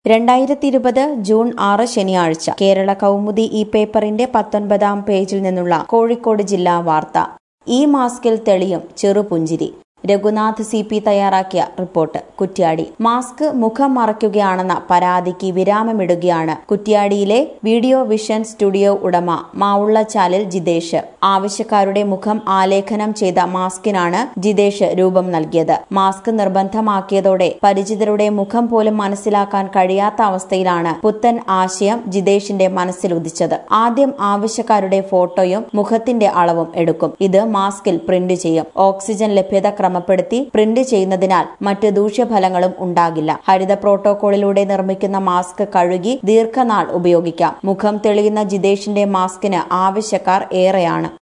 രണ്ടായിരത്തി ഇരുപത് ജൂൺ ആറ് ശനിയാഴ്ച കേരള കൗമുദി ഈ പേപ്പറിന്റെ പത്തൊൻപതാം പേജിൽ നിന്നുള്ള കോഴിക്കോട് ജില്ലാ വാർത്ത ഈ മാസ്കിൽ തെളിയും ചെറുപുഞ്ചിരി രഘുനാഥ് സി പി തയ്യാറാക്കിയ റിപ്പോർട്ട് കുറ്റ്യാടി മാസ്ക് മുഖം മറയ്ക്കുകയാണെന്ന പരാതിക്ക് വിരാമമിടുകയാണ് കുറ്റ്യാടിയിലെ വീഡിയോ വിഷൻ സ്റ്റുഡിയോ ഉടമ മാവുള്ളച്ചാലിൽ ജിതേഷ് ആവശ്യക്കാരുടെ മുഖം ആലേഖനം ചെയ്ത മാസ്കിനാണ് ജിതേഷ് രൂപം നൽകിയത് മാസ്ക് നിർബന്ധമാക്കിയതോടെ പരിചിതരുടെ മുഖം പോലും മനസ്സിലാക്കാൻ കഴിയാത്ത അവസ്ഥയിലാണ് പുത്തൻ ആശയം ജിതേഷിന്റെ മനസ്സിൽ ഉദിച്ചത് ആദ്യം ആവശ്യക്കാരുടെ ഫോട്ടോയും മുഖത്തിന്റെ അളവും എടുക്കും ഇത് മാസ്കിൽ പ്രിന്റ് ചെയ്യും ഓക്സിജൻ ലഭ്യത ക്രമപ്പെടുത്തി പ്രിന്റ് ചെയ്യുന്നതിനാൽ മറ്റ് ദൂഷ്യഫലങ്ങളും ഉണ്ടാകില്ല ഹരിത പ്രോട്ടോകോളിലൂടെ നിർമ്മിക്കുന്ന മാസ്ക് കഴുകി ദീർഘനാൾ ഉപയോഗിക്കാം മുഖം തെളിയുന്ന ജിതേഷിന്റെ മാസ്കിന് ആവശ്യക്കാർ ഏറെയാണ്